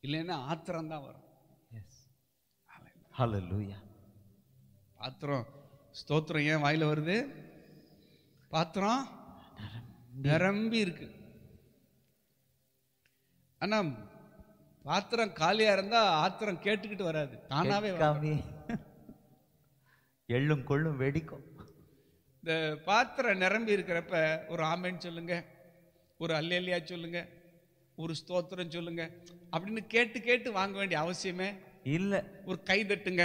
இல்லைன்னா ஆத்திரம் தான் வரும் எஸ் ஹalleluya பாத்திரம் ஸ்தோத்திரம் ஏன் வாயில வருது பாத்திரம் நிரம்பி இருக்கு ஆனா பாத்திரம் காலியா இருந்தா ஆத்திரம் கேட்டுக்கிட்டு வராது தானாவே வரும். கேட்காமே எள்ளும் கொள்ளும் வெடிக்கும் இந்த பாத்திரம் நிரம்பி இருக்கிறப்ப ஒரு ஆமேன்னு சொல்லுங்க ஒரு அல்லேலியா சொல்லுங்க ஒரு ஸ்தோத்திரம் சொல்லுங்க அப்படின்னு கேட்டு கேட்டு வாங்க வேண்டிய அவசியமே இல்ல ஒரு கை தட்டுங்க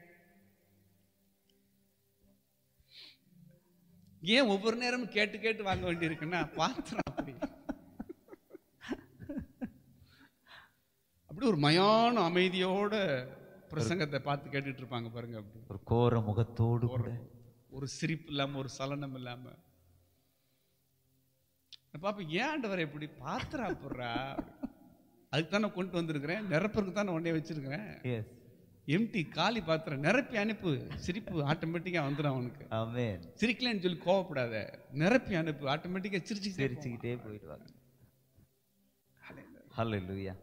ஏன் ஒவ்வொரு நேரமும் கேட்டு கேட்டு வாங்க வேண்டியிருக்குன்னா பாத்திரம் அப்படி அப்படி ஒரு மயான அமைதியோட பிரசங்கத்தை பார்த்து கேட்டுட்டு இருப்பாங்க பாருங்க அப்படி ஒரு கோர முகத்தோடு கூட ஒரு சிரிப்பு இல்லாம ஒரு சலனம் இல்லாம நான் பாப்பேன் ஏன் ஆண்டவர் இப்படி பாத்திரா போடுறா அதுக்கு தானே கொண்டு வந்திருக்கிறேன் நிரப்புறதுக்கு தானே உடனே வச்சிருக்கிறேன் எஸ் எம்டி காலி பாத்திரம் நிரப்பி அனுப்பு சிரிப்பு ஆட்டோமேட்டிக்கா வந்துடும் அவனுக்கு ஆமென் சிரிக்கலன்னு சொல்லி கோவப்படாத நிரப்பி அனுப்பு ஆட்டோமேட்டிக்கா சிரிச்சு சிரிச்சுக்கிட்டே போயிடுவாங்க ஹalleluya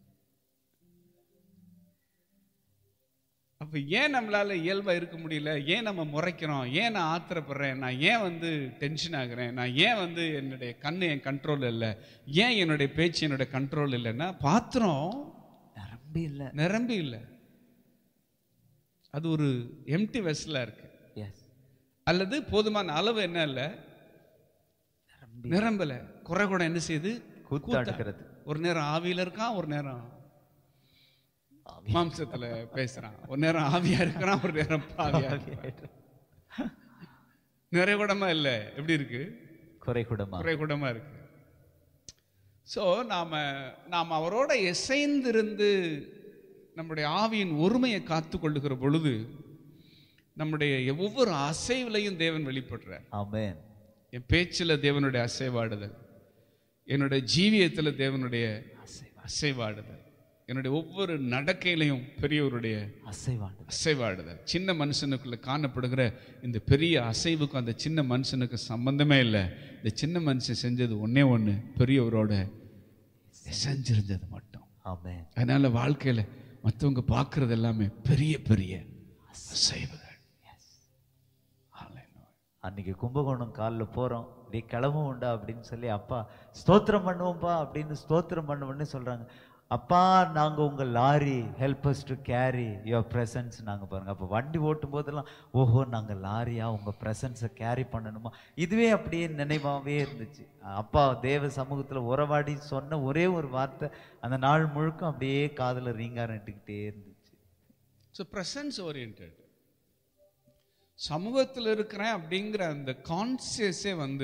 அப்ப ஏன் நம்மளால இயல்பா இருக்க முடியல ஏன் நம்ம முறைக்கிறோம் ஏன் நான் ஆத்திரப்படுறேன் நான் ஏன் வந்து டென்ஷன் ஆகுறேன் நான் ஏன் வந்து என்னுடைய கண்ணு என் கண்ட்ரோல் இல்லை ஏன் என்னுடைய பேச்சு என்னுடைய கண்ட்ரோல் இல்லைன்னா பாத்திரம் நிரம்பி இல்ல நிரம்பி இல்லை அது ஒரு எம்டி வெஸ்ல இருக்கு எஸ் அல்லது போதுமான அளவு என்ன இல்லை நிரம்பி நிரம்பல குறை கூட என்ன செய்யுது கூத்தாடுகிறது ஒரு நேரம் ஆவியில இருக்கான் ஒரு நேரம் மாம்சத்துல பேசுறான் ஒரு நேரம் ஆவியா இருக்கிறான் ஒரு நேரம் பாவியா இருக்கிறான். நிறைகுடமா இல்ல எப்படி இருக்கு குறை கூடமா குறைகுடமா இருக்கு சோ நாம நாம் அவரோட இசைந்திருந்து நம்முடைய ஆவியின் ஒருமையை காத்து கொள்ளுகிற பொழுது நம்முடைய ஒவ்வொரு அசைவிலையும் தேவன் வெளிப்படுறார் ஆமென் என் பேச்சுல தேவனுடைய அசைவாடுதல் என்னுடைய ஜீவியத்துல தேவனுடைய அசைவாடுதல் என்னுடைய ஒவ்வொரு நடக்கையிலையும் பெரியவருடைய அசைவாண்டு அசைவாடுதல் சின்ன மனுஷனுக்குள்ள காணப்படுகிற இந்த பெரிய அசைவுக்கும் அந்த சின்ன மனுஷனுக்கு சம்பந்தமே இல்லை இந்த சின்ன மனுஷன் செஞ்சது ஒண்ணே ஒண்ணு பெரியவரோட செஞ்சிருந்தது மட்டும் ஆமென் அதனால வாழ்க்கையில மற்றவங்க பார்க்கறது எல்லாமே பெரிய பெரிய அசைவுகள் Hallelujah. அன்னைக்கு கும்பகோணம் காலில் போகிறோம் டே கிளம்பும் உண்டா அப்படின்னு சொல்லி அப்பா ஸ்தோத்திரம் பண்ணுவோம்ப்பா அப்படின்னு ஸ்தோத்திரம் பண்ணுவோம்னு சொல்கிறாங்க அப்பா நாங்கள் உங்கள் lorry helps to carry your presence நாங்கள் பாருங்கள் அப்போ வண்டி ஓட்டும் போதெல்லாம் ஓஹோ நாங்கள் லாரியா உங்கள் ப்ரெசன்ஸை கேரி பண்ணணுமா இதுவே அப்படியே நினைவாகவே இருந்துச்சு அப்பா தேவ சமூகத்தில் உறவாடி சொன்ன ஒரே ஒரு வார்த்தை அந்த நாள் முழுக்க அப்படியே காதில் ரீங்காரட்டுக்கிட்டே இருந்துச்சு ஸோ ப்ரெசன்ஸ் ஓரியன்ட் சமூகத்தில் இருக்கிறேன் அப்படிங்கிற அந்த கான்சியஸே வந்து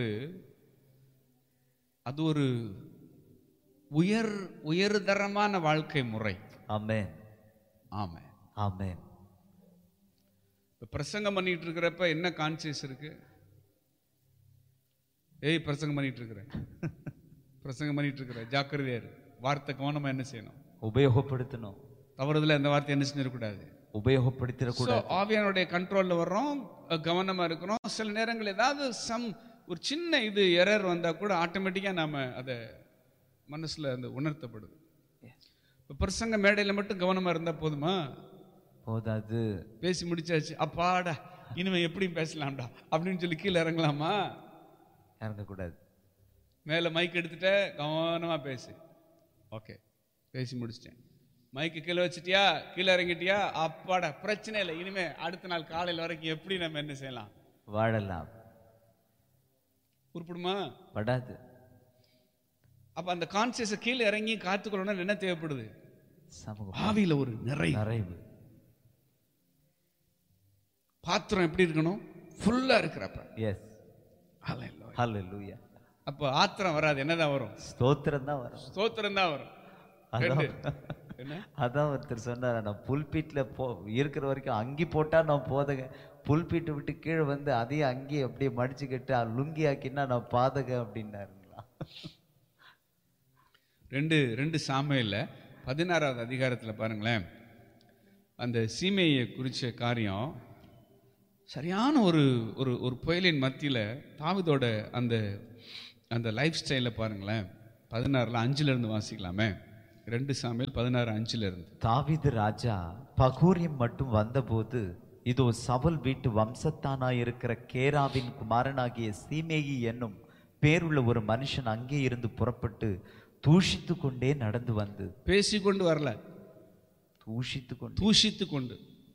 அது ஒரு உயர் உயர்தரமான வாழ்க்கை முறை ஆமென் ஆமே ஆமென் இப்போ பிரசங்கம் பண்ணிட்டு இருக்கிறப்ப என்ன கான்சியஸ் இருக்கு ஏய் பிரசங்கம் பண்ணிட்டு இருக்கிறேன் பிரசங்கம் பண்ணிட்டு இருக்கிற ஜாக்கிரதையா இரு வார்த்தை கவனமா என்ன செய்யணும் உபயோகப்படுத்தணும் தவறுதல அந்த வார்த்தை என்ன செஞ்சிடக்கூடாது உபயோகப்படுத்திடக்கூடாது So, ஆவியானுடைய கண்ட்ரோல்ல வர்றோம் அஹ் கவனமா இருக்கிறோம் சில நேரங்கள் ஏதாவது சம் ஒரு சின்ன இது எரர் வந்தா கூட ஆட்டோமேட்டிக்கா நாம அதை மனசுல அந்த உணர்த்தப்படுது இப்ப பிரசங்க மேடையில மட்டும் கவனமா இருந்தா போதுமா போதாது பேசி முடிச்சாச்சு அப்பாடா இனிமே எப்படி பேசலாம்டா அப்படின்னு சொல்லி கீழே இறங்கலாமா இறங்கக்கூடாது மேல மைக் எடுத்துட்ட கவனமா பேசு ஓகே பேசி முடிச்சிட்டேன் மைக்கு கீழே வச்சிட்டியா கீழே இறங்கிட்டியா அப்பாடா பிரச்சனை இல்லை இனிமே அடுத்த நாள் காலையில் வரைக்கும் எப்படி நம்ம என்ன செய்யலாம் வாழலாம் உருப்படுமா படாது அப்ப அந்த கான்சியஸை கீழே இறங்கி காத்துக்கொள்ளணும் என்ன தேவைப்படுது சமூகம் ஆவியில ஒரு நிறை நிறைவு பாத்திரம் எப்படி இருக்கணும் ஃபுல்லா இருக்கிறப்ப எஸ் Hallelujah. ஹalleluya அப்ப ஆத்திரம் வராது என்னதான் வரும் ஸ்தோத்திரம் தான் வரும் ஸ்தோத்திரம் தான் வரும் அதான் ரெண்டு. என்ன அதான் ஒருத்தர் சொன்னார் நான் புல்பீட்ல போ இருக்கிற வரைக்கும் அங்கி போட்டா நான் போதக புல்பீட்டை விட்டு கீழே வந்து அதையும் அங்கேயே அப்படியே மடிச்சுக்கிட்டு லுங்கி ஆக்கினா நான் பாதக அப்படின்னாருங்களா ரெண்டு ரெண்டு சாமையில் பதினாறாவது அதிகாரத்துல பாருங்களேன் அந்த சீமையை குறிச்ச காரியம் சரியான ஒரு ஒரு ஒரு புயலின் மத்தியில தாவிதோட அந்த அந்த லைஃப் ஸ்டைலை பாருங்களேன் பதினாறுல அஞ்சுல இருந்து வாசிக்கலாமே ரெண்டு சாமியல் பதினாறு அஞ்சுல இருந்து தாவீது ராஜா பகூரியம் மட்டும் வந்தபோது இதோ சவுல் வீட்டு வம்சத்தானாயிருக்கிற கேராவின் குமாரனாகிய சீமேயி என்னும் பேருள்ள ஒரு மனுஷன் அங்கே இருந்து புறப்பட்டு தூஷித்து கொண்டே நடந்து வந்து பேசிக்கொண்டு வரல தூஷித்து கொண்டு தூஷித்து கொண்டு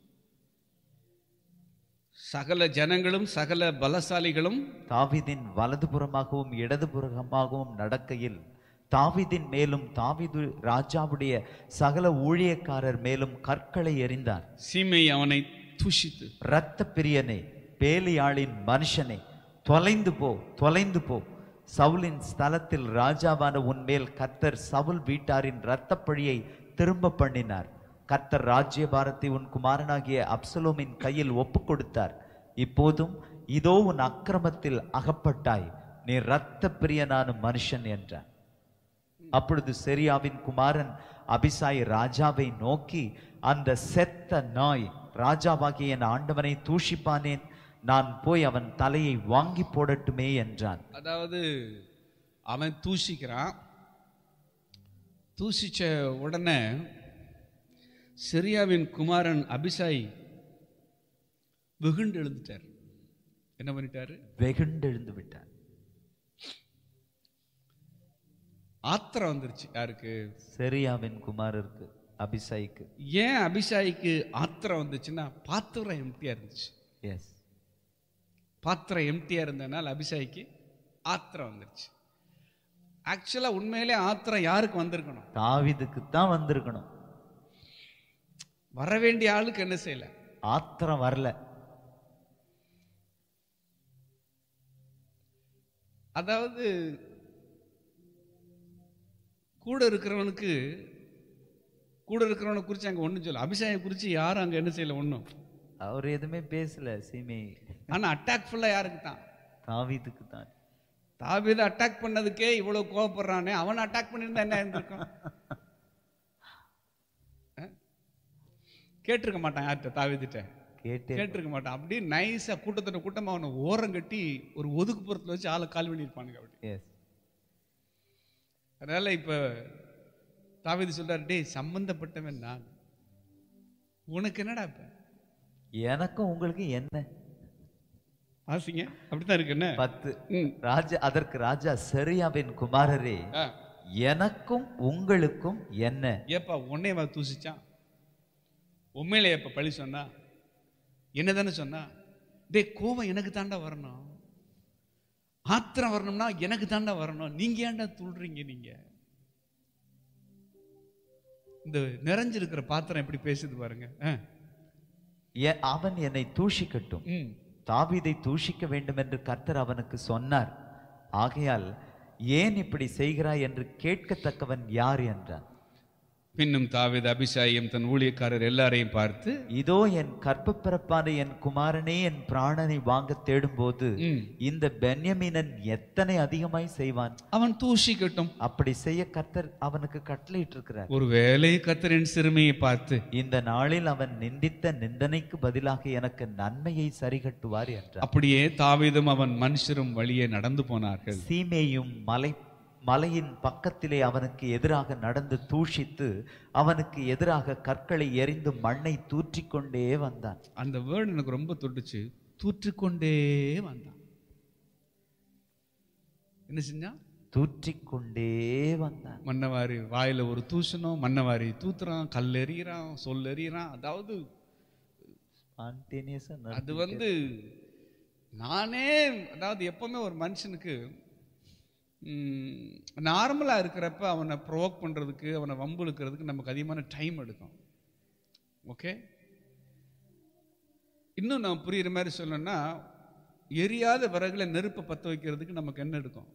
சகல ஜனங்களும் சகல பலசாலிகளும் தாவீதின் வலதுபுறமாகவும் இடதுபுறமாகவும் நடக்கையில் தாவீதின் மேலும் தாவீது ராஜாவுடைய சகல ஊழியக்காரர் மேலும் கற்களை எறிந்தார் சீமை அவனை தூஷித்து இரத்த பிரியனே பேலியாளின் மனுஷனே தொலைந்து போ தொலைந்து போ சவுலின் ஸ்தலத்தில் ராஜாவான உன்மேல் கர்த்தர் சவுல் வீட்டாரின் இரத்தப் பழியை திரும்ப பண்ணினார் கர்த்தர் ராஜ்யபாரத்தை உன் குமாரனாகிய அப்சலோமின் கையில் ஒப்புக் கொடுத்தார் இப்போதும் இதோ உன் அக்கிரமத்தில் அகப்பட்டாய் நீ இரத்த பிரியனான மனுஷன் என்றார் அப்பொழுது செரியாவின் குமாரன் அபிசாய் ராஜாவை நோக்கி அந்த செத்த நாய் ராஜாவாகிய என் ஆண்டவனை தூஷிப்பானேன் நான் போய் அவன் தலையை வாங்கி போடட்டுமே என்றான் அதாவது அவன் தூஷிக்கிறான் தூஷிச்ச உடனே சிரியாவின் குமாரன் அபிசாய் வெகுண்டு எழுந்துட்டார் என்ன பண்ணிட்டாரு வெகுண்டெழுந்து விட்டான் ஆத்திரம் வந்துருச்சு யாருக்கு செரியாவின் குமாரருக்கு அபிசாய்க்கு ஏன் அபிஷாய்க்கு ஆத்திரம் வந்துச்சுன்னா பாத்திரம் எம்டியா இருந்துச்சு எஸ் பாத்திரம் எம்டியா இருந்ததுனால அபிஷாய்க்கு ஆத்திரம் வந்துருச்சு ஆக்சுவலா உண்மையிலே ஆத்திரம் யாருக்கு வந்திருக்கணும் தாவிதுக்கு தான் வந்திருக்கணும் வர வேண்டிய ஆளுக்கு என்ன செய்யல ஆத்திரம் வரல அதாவது கூட இருக்கிறவனுக்கு கூட இருக்கிறவனை குறித்து அங்கே ஒன்றும் சொல்ல அபிஷேகம் குறித்து யாரும் அங்கே என்ன செய்யல ஒன்றும் அவர் எதுவுமே பேசல சீமை ஆனால் அட்டாக் ஃபுல்லாக யாருக்கு தான் தாவீதுக்கு தான் தாவீது அட்டாக் பண்ணதுக்கே இவ்வளோ கோவப்படுறானே அவனை அட்டாக் பண்ணியிருந்தா என்ன இருந்திருக்கும் அஹ்? கேட்டிருக்க மாட்டான் யார்கிட்ட தாவீதுட்ட கேட்டே கேட்டிருக்க மாட்டான் அப்படியே நைஸாக கூட்டத்தோட கூட்டமாக அவனை ஓரம் கட்டி ஒரு ஒதுக்குப்புறத்தில் வச்சு ஆளை கால் பண்ணியிருப்பானுங்க அப்படி எஸ் அதனால இப்ப தாவீது சொல்றாரு டேய் சம்பந்தப்பட்டவன் நான் உனக்கு என்னடா இப்ப எனக்கும் உங்களுக்கு என்ன வாசிங்க அப்படித்தான் இருக்கு என்ன பத்து ம். ராஜா அதற்கு ராஜா செரியாவின் குமாரரே ஆ. எனக்கும் உங்களுக்கும் என்ன ஏப்பா உன்னை வா தூசிச்சான் உண்மையில ஏப்பா பழி சொன்னா என்னதானே சொன்னா டேய் கோவம் எனக்கு தாண்டா வரணும் ஆத்திரம் வரணும்னா எனக்கு தாண்டா வரணும் நீங்க ஏன்டா துள்றீங்க நீங்க இந்த நிறைஞ்சிருக்கிற பாத்திரம் எப்படி பேசுது பாருங்க ஆ. எ- அவன் என்னை தூஷிக்கட்டும் ம் தாவீதை தூஷிக்க வேண்டும் என்று கர்த்தர் அவனுக்கு சொன்னார் ஆகையால் ஏன் இப்படி செய்கிறாய் என்று கேட்கத்தக்கவன் யார் என்றான் பின்னும் தாவீது அபிஷாயம் தன் ஊழியக்காரர் எல்லாரையும் பார்த்து இதோ என் கற்பப்பிறப்பான என் குமாரனே என் பிராணனை வாங்க தேடும்போது ம், இந்த பென்யமீனன் எத்தனை அதிகமாய் செய்வான் அவன் தூஷிக்கட்டும் அப்படி செய்ய கர்த்தர் அவனுக்கு கட்டளையிட்டு இருக்கிறார் ஒரு வேலை கத்தரின் சிறுமையை பார்த்து இந்த நாளில் அவன் நிந்தித்த நிந்தனைக்கு பதிலாக எனக்கு நன்மையை சரிகட்டுவார் என்றார் அப்படியே தாவீதும் அவன் மனுஷரும் வழியே நடந்து போனார்கள் சீமேயும் மலை மலையின் பக்கத்திலே அவனுக்கு எதிராக நடந்து தூஷித்து அவனுக்கு எதிராக கற்களை எறிந்து மண்ணை தூற்றிக்கொண்டே வந்தான் அந்த வேர்டு எனக்கு ரொம்ப தொட்டுச்சு தூற்றிக்கொண்டே வந்தான் என்ன செஞ்சான் தூற்றிக்கொண்டே வந்தான் மன்னவாரி வாயில ஒரு தூசணும் மன்னவாரி தூத்துறான் கல் எறிகிறான் சொல் எறிகிறான் அதாவது Spontaneous ஆ அது வந்து நானே அதாவது எப்பவுமே ஒரு மனுஷனுக்கு நார்மலாக இருக்கிறப்ப அவனை ப்ரொவோக் பண்ணுறதுக்கு அவனை வம்பு இழுக்கிறதுக்கு நமக்கு அதிகமான டைம் எடுக்கும் ஓகே இன்னும் நான் புரியுற மாதிரி சொல்லணும்னா எரியாத விறகுல நெருப்பை பற்ற வைக்கிறதுக்கு நமக்கு என்ன எடுக்கும்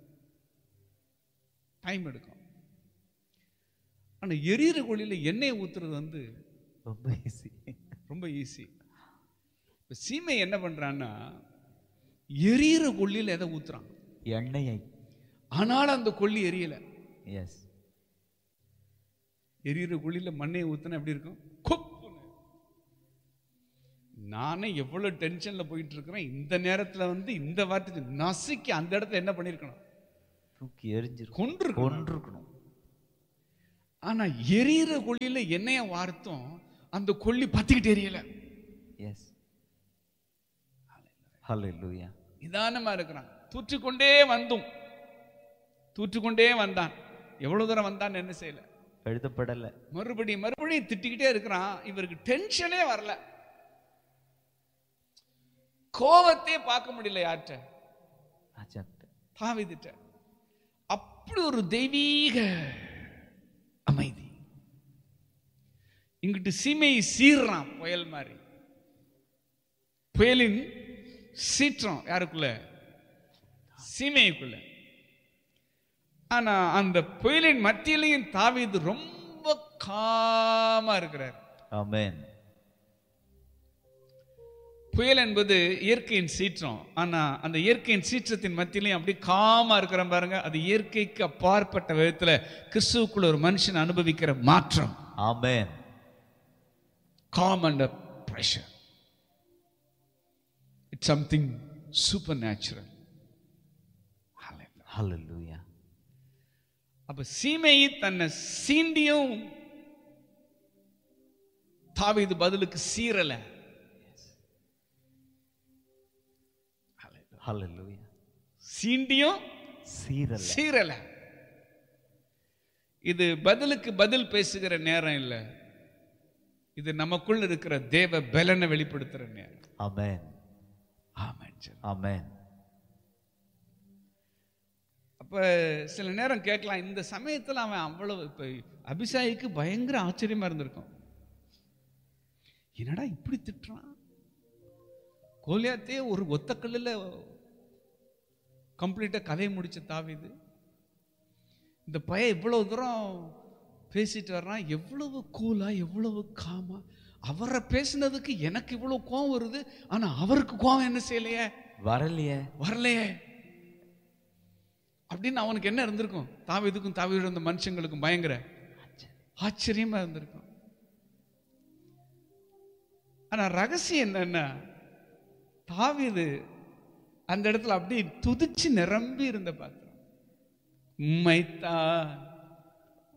டைம் எடுக்கும் ஆனால் எரியிற கொள்ளியில் எண்ணெயை ஊத்துறது வந்து ரொம்ப ஈஸி ரொம்ப ஈஸி இப்போ சீமை என்ன பண்றான்னா எரியிற கொள்ளியில் எதை ஊத்துறான் எண்ணெயை ஆனாலும் அந்த கொள்ளி எரியல எஸ் எரியிற கொள்ளியில் மண்ணையை ஊத்துனா எப்படி இருக்கும் கொப்புன்னு. நானே எவ்வளவு டென்ஷன்ல போயிட்டு இருக்கிறேன் இந்த நேரத்துல வந்து இந்த வார்த்தை நசுக்கி அந்த இடத்துல என்ன பண்ணிருக்கணும் தூக்கி எரிஞ்சிருக்கும் கொன்று கொன்றிருக்கணும் ஆனா எரியிற கொள்ளியில எண்ணெய வார்த்தோம் அந்த கொள்ளி பத்திக்கிட்டு எரியல எஸ் ஹalleluya நிதானமா இருக்கிறான் தூற்றிக்கொண்டே வந்தும் தூற்றிக்கொண்டே வந்தான் எவ்வளவு தூரம் வந்தான் என்ன செய்யல எழுதப்படல மறுபடியும் மறுபடியும் திட்டிக்கிட்டே இருக்கிறான் இவருக்கு டென்ஷனே வரல கோவத்தையே பார்க்க முடியல யார்கிட்ட ராஜாட்ட தாவிதிட்ட அப்படி ஒரு தெய்வீக அமைதி இங்கிட்டு சீமையை சீர்றான் புயல் மாதிரி புயலின் சீற்றம் யாருக்குள்ள சீமைக்குள்ள ஆனா அந்த புயலின் மத்தியிலையும் தாவீது ரொம்ப காமா இருக்கிறார் ஆமென் புயல் என்பது இயற்கையின் சீற்றம் ஆனா அந்த இயற்கையின் சீற்றத்தின் மத்தியிலையும் அப்படி காமா இருக்கிற பாருங்க அது இயற்கைக்கு அப்பாற்பட்ட விதத்துல கிறிஸ்துவுக்குள்ள ஒரு மனுஷன் அனுபவிக்கிற மாற்றம் ஆமென் calm under pressure. It's something supernatural. Hallelujah. ஹalleluya அப்ப சீமையை தன்னை சீண்டியும் தாவீது பதிலுக்கு சீரல Hallelujah. ஹalleluya சீண்டியும் சீரல சீரல இது பதிலுக்கு பதில் பேசுகிற நேரம் இல்ல இது நமக்குள்ள இருக்கிற தேவ பலனை வெளிப்படுத்துற நேரம் ஆமென் ஆமென் சார் ஆமென் அப்ப சில நேரம் கேட்கலாம் இந்த சமயத்துல அவன் அவ்வளவு இப்ப அபிஷாயிக்கு பயங்கர ஆச்சரியமா இருந்திருக்கும் என்னடா இப்படி திட்டுறான் கோலியாத்தே ஒரு ஒத்த கல்லுல கம்ப்ளீட்டா கதையை முடிச்ச தாவிது இந்த பையன் இவ்வளவு தூரம் பேசிட்டு வர்றான் எவ்வளவு கூலா எவ்வளவு காமா அவரை பேசினதுக்கு எனக்கு இவ்வளவு கோவம் வருது ஆனா அவருக்கு கோவம் என்ன செய்யலையே வரலையே வரலையே அப்படின்னு அவனுக்கு என்ன இருந்திருக்கும் தாவீதுக்கும் தாவீது இருந்த மனுஷங்களுக்கும் பயங்கர ஆச்சரியமா இருந்திருக்கும் ஆனா ரகசியம் என்னன்னா தாவீது அந்த இடத்துல அப்படியே துதிச்சு நிரம்பி இருந்த பாத்திரம் உம்மைத்தான்